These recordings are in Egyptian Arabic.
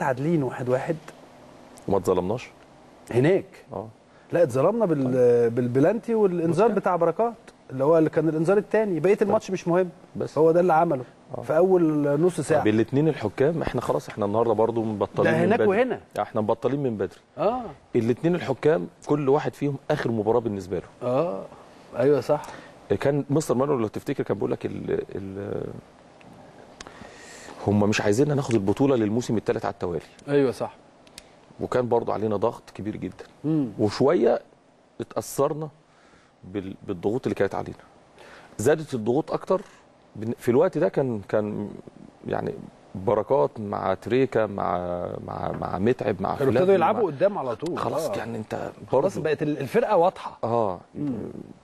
متعادلين واحد واحد وما اتظلمناش هناك اه لا اتظلمنا بال... بالبلانتي والانذار مشكلة. بتاع بركات اللي هو اللي كان الانذار الثاني بقيه الماتش مش مهم بس هو ده اللي عمله آه. في اول نص ساعه بالاثنين الحكام احنا خلاص احنا النهارده برضو مبطلين ده من هناك بدري. وهنا. احنا مبطلين من بدري اه الاثنين الحكام كل واحد فيهم اخر مباراه بالنسبه له اه ايوه صح كان مستر مانويل لو تفتكر كان بيقول لك ال ال هم مش عايزيننا ناخد البطوله للموسم الثالث على التوالي ايوه صح وكان برضو علينا ضغط كبير جدا امم وشويه اتاثرنا بال- بالضغوط اللي كانت علينا زادت الضغوط اكتر بن- في الوقت ده كان كان يعني بركات مع تريكا مع مع مع متعب مع كانوا فلان، ابتدوا يلعبوا مع- قدام على طول خلاص آه. يعني انت خلاص برضو بقت ال- الفرقه واضحه اه مم.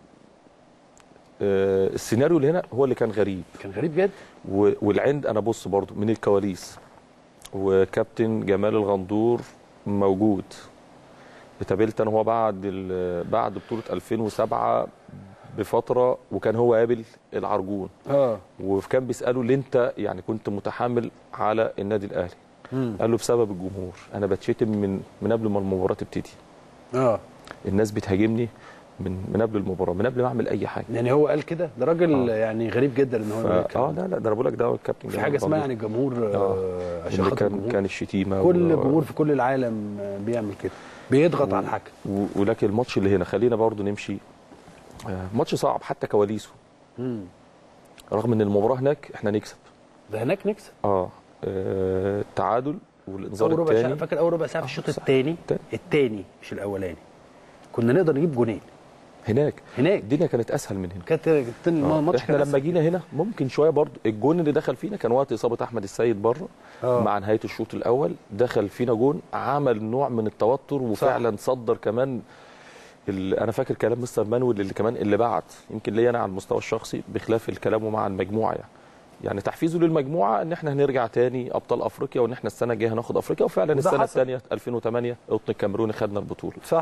آه، السيناريو اللي هنا هو اللي كان غريب كان غريب جدا و- والعند انا بص برضو من الكواليس وكابتن جمال الغندور موجود اتقابلت انا هو بعد ال- بعد بطوله 2007 بفتره وكان هو قابل العرجون اه وكان بيساله ليه انت يعني كنت متحامل على النادي الاهلي امم قال له بسبب الجمهور انا بتشتم من من قبل ما المباراه تبتدي اه الناس بتهاجمني من من قبل المباراه من قبل ما اعمل اي حاجه يعني هو قال كده ده راجل آه. يعني غريب جدا ان هو ف... يقول الكلام اه ده. لا لا ده انا بقول لك ده هو الكابتن في جمال حاجه اسمها الغندور. يعني الجمهور آه عشان اللي خاطر كان الجمهور كان الشتيمه كل و- جمهور في كل العالم آه، بيعمل كده بيضغط و- على الحكم و- ولكن الماتش اللي هنا خلينا برضو نمشي آه، ماتش صعب حتى كواليسه امم رغم ان المباراه هناك احنا نكسب ده هناك نكسب اه آه، التعادل والانذار اول ربع ساعه الثاني فاكر اول ربع ساعه في الشوط صح. الثاني التاني. الثاني مش الاولاني كنا نقدر نجيب جونين هناك هناك الدنيا كانت اسهل من هنا كانت كانت آه، الماتش احنا كان لما جينا هنا ممكن شويه برضو الجون اللي دخل فينا كان وقت اصابه احمد السيد بره آه. مع نهايه الشوط الاول دخل فينا جون عمل نوع من التوتر وفعلا صدر كمان ال- انا فاكر كلام مستر مانويل اللي كمان اللي بعت يمكن ليا انا على المستوى الشخصي بخلاف الكلام مع المجموعه يعني يعني تحفيزه للمجموعه ان احنا هنرجع تاني ابطال افريقيا وان احنا السنه الجايه هناخد افريقيا وفعلا وده السنه حصل. الثانيه 2008 قطن الكاميروني خدنا البطوله صح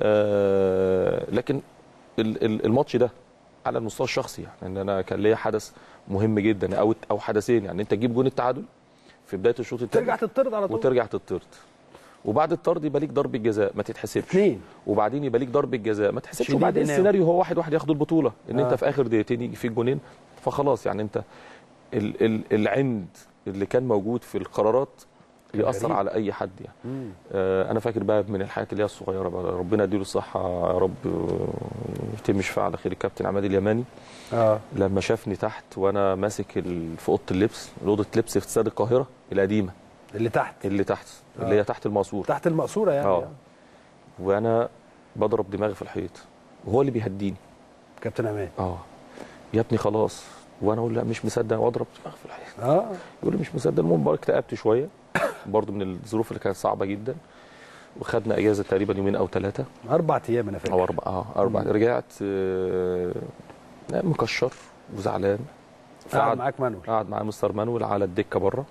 آه، لكن ال- ال- الماتش ده على المستوى الشخصي يعني ان انا كان ليا حدث مهم جدا او او حدثين يعني انت تجيب جون التعادل في بدايه الشوط الثاني ترجع تطرد على طول وترجع تطرد وبعد الطرد يبقى ليك ضربه جزاء ما تتحسبش اثنين وبعدين يبقى ليك ضربه جزاء ما تحسبش شديد وبعدين قناوي. السيناريو هو واحد واحد ياخد البطوله ان آه. انت في اخر دقيقتين يجي فيك جونين فخلاص يعني انت ال ال العند اللي كان موجود في القرارات ياثر غريب. على اي حد يعني مم. آه، انا فاكر بقى من الحاجات اللي هي الصغيره بقى ربنا يديله الصحه يا رب آه، يتم شفاء على خير الكابتن عماد اليماني اه لما شافني تحت وانا ماسك ال- في اوضه اللبس اوضه لبس في استاد القاهره القديمه اللي تحت اللي تحت آه. اللي هي تحت الماسور تحت المقصوره يعني اه وانا بضرب دماغي في الحيط وهو اللي بيهديني كابتن عماد اه يا ابني خلاص وانا اقول لا مش مصدق واضرب دماغي في الحيط اه يقول لي مش مصدق المهم بقى اكتئبت شويه برضو من الظروف اللي كانت صعبه جدا وخدنا اجازه تقريبا يومين او ثلاثه اربع ايام انا فاكر او اربع اه اربع مم. رجعت آه، لا، مكشر وزعلان قاعد فقعد معاك مانويل قعد معايا مستر مانويل على الدكه بره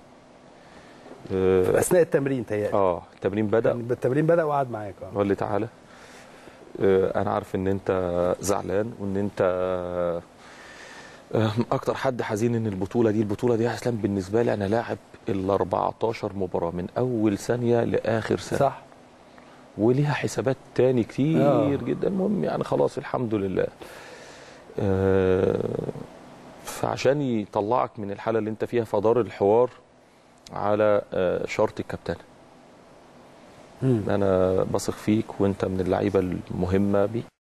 في اه اثناء التمرين تهيألي آه، التمرين بدا كان التمرين بدا وقعد معاك اه قال لي تعالى آه، انا عارف ان انت زعلان وان انت آه، اكتر حد حزين ان البطوله دي البطوله دي يا اسلام بالنسبه لي انا لاعب ال 14 مباراه من اول ثانيه لاخر ثانيه صح وليها حسابات تاني كتير آه. جدا المهم يعني خلاص الحمد لله آه، فعشان يطلعك من الحاله اللي انت فيها فدار الحوار على آه، شرط الكابتن مم. انا بثق فيك وانت من اللعيبه المهمه بي